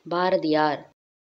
பாரதியார்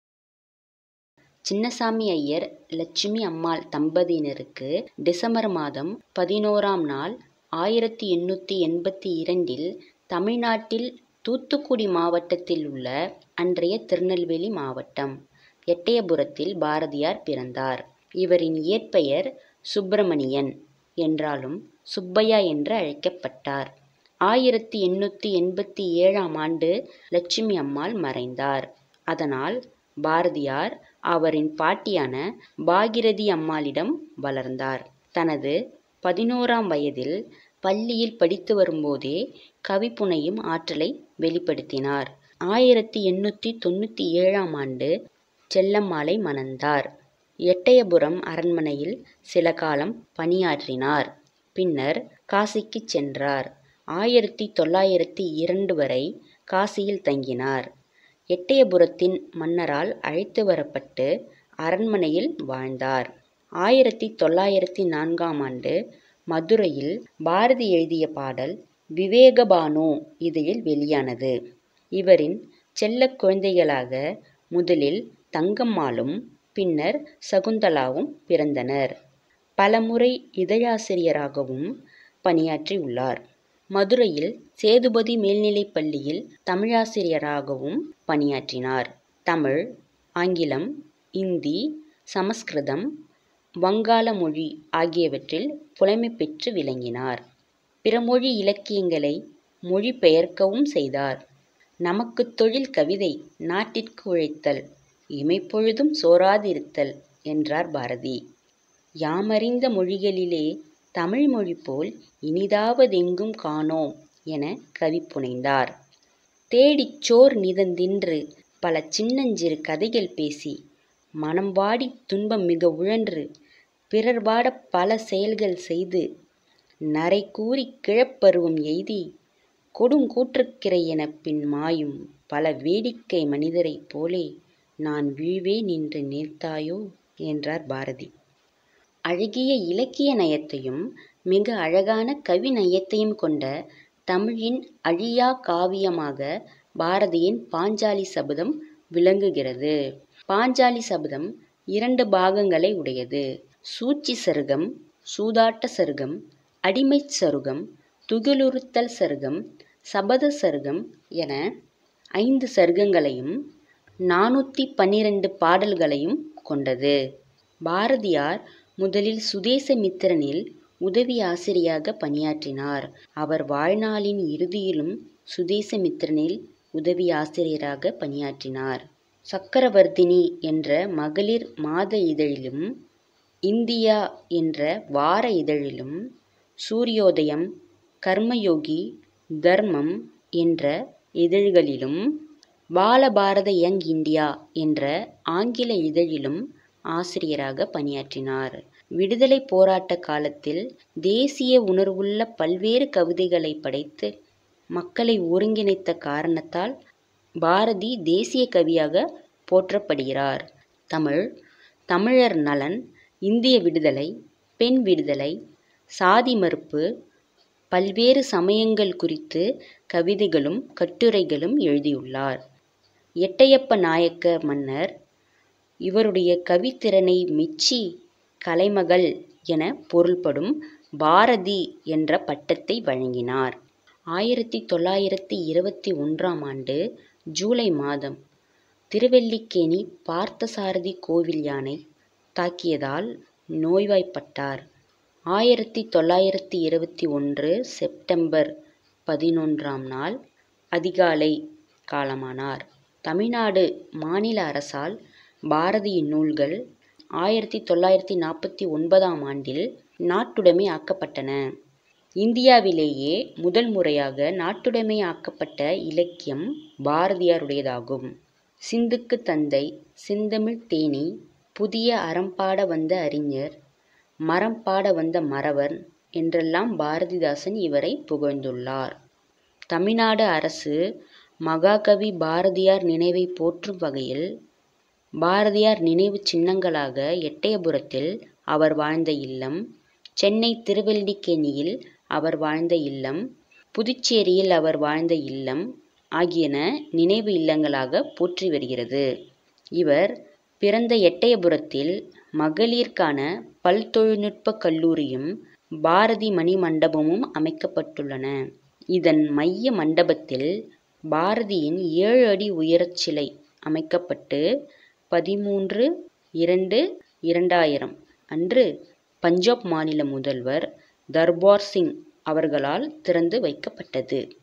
சின்னசாமி ஐயர் லட்சுமி அம்மாள் தம்பதியினருக்கு டிசம்பர் மாதம் பதினோராம் நாள் ஆயிரத்தி எண்ணூற்றி எண்பத்தி இரண்டில் தமிழ்நாட்டில் தூத்துக்குடி மாவட்டத்தில் உள்ள அன்றைய திருநெல்வேலி மாவட்டம் எட்டயபுரத்தில் பாரதியார் பிறந்தார் இவரின் இயற்பெயர் சுப்பிரமணியன் என்றாலும் சுப்பையா என்று அழைக்கப்பட்டார் ஆயிரத்தி எண்ணூற்றி எண்பத்தி ஏழாம் ஆண்டு லட்சுமி அம்மாள் மறைந்தார் அதனால் பாரதியார் அவரின் பாட்டியான பாகிரதி அம்மாளிடம் வளர்ந்தார் தனது பதினோராம் வயதில் பள்ளியில் படித்து வரும்போதே கவிப்புனையும் ஆற்றலை வெளிப்படுத்தினார் ஆயிரத்தி எண்ணூற்றி தொண்ணூற்றி ஏழாம் ஆண்டு செல்லம்மாளை மணந்தார் எட்டயபுரம் அரண்மனையில் சில காலம் பணியாற்றினார் பின்னர் காசிக்கு சென்றார் ஆயிரத்தி தொள்ளாயிரத்தி இரண்டு வரை காசியில் தங்கினார் எட்டயபுரத்தின் மன்னரால் அழைத்து வரப்பட்டு அரண்மனையில் வாழ்ந்தார் ஆயிரத்தி தொள்ளாயிரத்தி நான்காம் ஆண்டு மதுரையில் பாரதி எழுதிய பாடல் விவேகபானு இதழில் வெளியானது இவரின் செல்ல குழந்தைகளாக முதலில் தங்கம்மாளும் பின்னர் சகுந்தலாவும் பிறந்தனர் பலமுறை இதழாசிரியராகவும் பணியாற்றியுள்ளார் மதுரையில் சேதுபதி மேல்நிலைப் பள்ளியில் தமிழாசிரியராகவும் பணியாற்றினார் தமிழ் ஆங்கிலம் இந்தி சமஸ்கிருதம் வங்காள மொழி ஆகியவற்றில் புலமை பெற்று விளங்கினார் பிறமொழி இலக்கியங்களை மொழிபெயர்க்கவும் செய்தார் நமக்கு தொழில் கவிதை நாட்டிற்கு உழைத்தல் இமைப்பொழுதும் சோராதிருத்தல் என்றார் பாரதி யாமறிந்த மொழிகளிலே தமிழ் மொழி போல் இனிதாவதெங்கும் காணோம் என கவி புனைந்தார் தேடிச் சோர் நிதந்தின்று பல சின்னஞ்சிறு கதைகள் பேசி மனம் வாடி துன்பம் மிக உழன்று பிறர் வாடப் பல செயல்கள் செய்து நரை கூறி கிழப்பருவம் எய்தி கொடுங்கூற்றுக்கிரை எனப் பின் மாயும் பல வேடிக்கை மனிதரைப் போலே நான் வீழ்வேன் என்று நினைத்தாயோ என்றார் பாரதி அழகிய இலக்கிய நயத்தையும் மிக அழகான கவி நயத்தையும் கொண்ட தமிழின் அழியா காவியமாக பாரதியின் பாஞ்சாலி சபதம் விளங்குகிறது பாஞ்சாலி சபதம் இரண்டு பாகங்களை உடையது சூழ்ச்சி சருகம் சூதாட்ட சருகம் அடிமைச் சருகம் துகிலுறுத்தல் சருகம் சபத சருகம் என ஐந்து சருகங்களையும் நானூற்றி பன்னிரண்டு பாடல்களையும் கொண்டது பாரதியார் முதலில் சுதேசமித்திரனில் உதவி ஆசிரியாக பணியாற்றினார் அவர் வாழ்நாளின் இறுதியிலும் சுதேசமித்திரனில் உதவி ஆசிரியராக பணியாற்றினார் சக்கரவர்த்தினி என்ற மகளிர் மாத இதழிலும் இந்தியா என்ற வார இதழிலும் சூரியோதயம் கர்மயோகி தர்மம் என்ற இதழ்களிலும் பாலபாரத யங் இந்தியா என்ற ஆங்கில இதழிலும் ஆசிரியராக பணியாற்றினார் விடுதலை போராட்ட காலத்தில் தேசிய உணர்வுள்ள பல்வேறு கவிதைகளை படைத்து மக்களை ஒருங்கிணைத்த காரணத்தால் பாரதி தேசிய கவியாக போற்றப்படுகிறார் தமிழ் தமிழர் நலன் இந்திய விடுதலை பெண் விடுதலை சாதி மறுப்பு பல்வேறு சமயங்கள் குறித்து கவிதைகளும் கட்டுரைகளும் எழுதியுள்ளார் எட்டயப்ப நாயக்க மன்னர் இவருடைய கவித்திறனை மெச்சி கலைமகள் என பொருள்படும் பாரதி என்ற பட்டத்தை வழங்கினார் ஆயிரத்தி தொள்ளாயிரத்தி இருபத்தி ஒன்றாம் ஆண்டு ஜூலை மாதம் திருவல்லிக்கேணி பார்த்தசாரதி கோவில் யானை தாக்கியதால் நோய்வாய்ப்பட்டார் ஆயிரத்தி தொள்ளாயிரத்தி இருபத்தி ஒன்று செப்டம்பர் பதினொன்றாம் நாள் அதிகாலை காலமானார் தமிழ்நாடு மாநில அரசால் பாரதியின் நூல்கள் ஆயிரத்தி தொள்ளாயிரத்தி நாற்பத்தி ஒன்பதாம் ஆண்டில் நாட்டுடைமை ஆக்கப்பட்டன இந்தியாவிலேயே முதல் முறையாக நாட்டுடைமை ஆக்கப்பட்ட இலக்கியம் பாரதியாருடையதாகும் சிந்துக்கு தந்தை செந்தமிழ் தேனி புதிய அறம்பாட வந்த அறிஞர் மரம் பாட வந்த மறவர் என்றெல்லாம் பாரதிதாசன் இவரை புகழ்ந்துள்ளார் தமிழ்நாடு அரசு மகாகவி பாரதியார் நினைவை போற்றும் வகையில் பாரதியார் நினைவு சின்னங்களாக எட்டயபுரத்தில் அவர் வாழ்ந்த இல்லம் சென்னை திருவல்லிக்கேணியில் அவர் வாழ்ந்த இல்லம் புதுச்சேரியில் அவர் வாழ்ந்த இல்லம் ஆகியன நினைவு இல்லங்களாக போற்றி வருகிறது இவர் பிறந்த எட்டயபுரத்தில் மகளிருக்கான பல் தொழில்நுட்ப கல்லூரியும் பாரதி மணி மண்டபமும் அமைக்கப்பட்டுள்ளன இதன் மைய மண்டபத்தில் பாரதியின் ஏழு அடி உயரச் சிலை அமைக்கப்பட்டு பதிமூன்று இரண்டு இரண்டாயிரம் அன்று பஞ்சாப் மாநில முதல்வர் தர்பார் சிங் அவர்களால் திறந்து வைக்கப்பட்டது